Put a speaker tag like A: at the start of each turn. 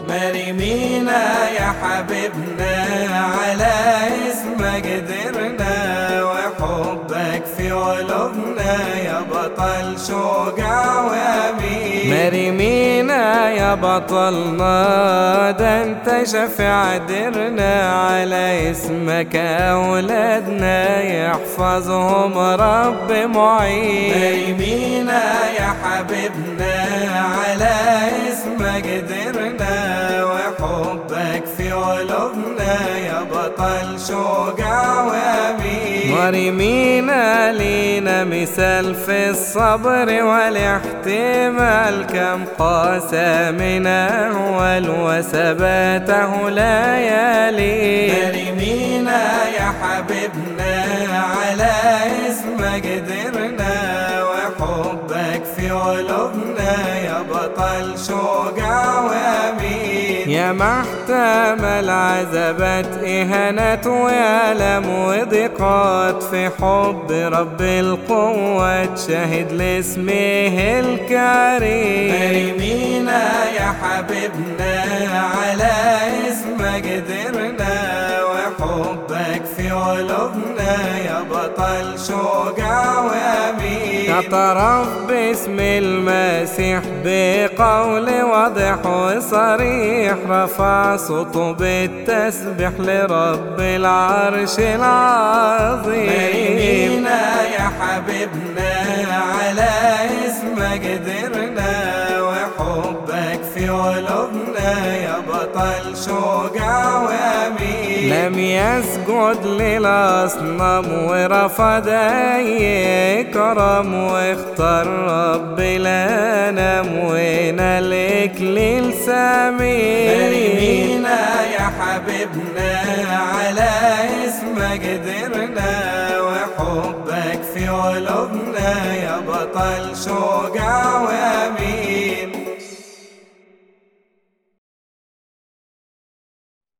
A: مريمينا يا حبيبنا على اسمك قدرنا وحبك في قلوبنا يا بطل شوقع وامين
B: مريمينا يا بطلنا ده انت شفيع درنا على اسمك اولادنا يحفظهم رب معين
A: مريمينا يا حبيبنا على اسمك قدرنا وحبك في قلوبنا يا بطل شوقع وامين
B: مريمينا لينا مثال في الصبر والاحتمال كم قاسى من أول وثباته ليالي
A: مريمينا يا حبيبنا على اسمك قدرنا وحبك في قلوبنا يا بطل شوقع وامين
B: يا محتمل عذبت إهانات وألم وضيقات في حب رب القوة شهد لاسمه الكريم
A: مريمينا يا حبيبنا على اسمك قدرنا وحبك في قلوبنا يا بطل شوقع وامين
B: اعترف باسم المسيح بقول واضح وصريح رفع صوته بالتسبيح لرب العرش العظيم
A: مريمينا يا حبيبنا على اسمك قدرنا وحبك في قلوبنا يا بطل شوقع وامين
B: لم يسجد للأصنام ورفض أي كرم واختار رب الأنام ونال إكليل سمين
A: مريمينا يا حبيبنا على اسمك قدرنا وحبك في قلوبنا يا بطل شوقع وامين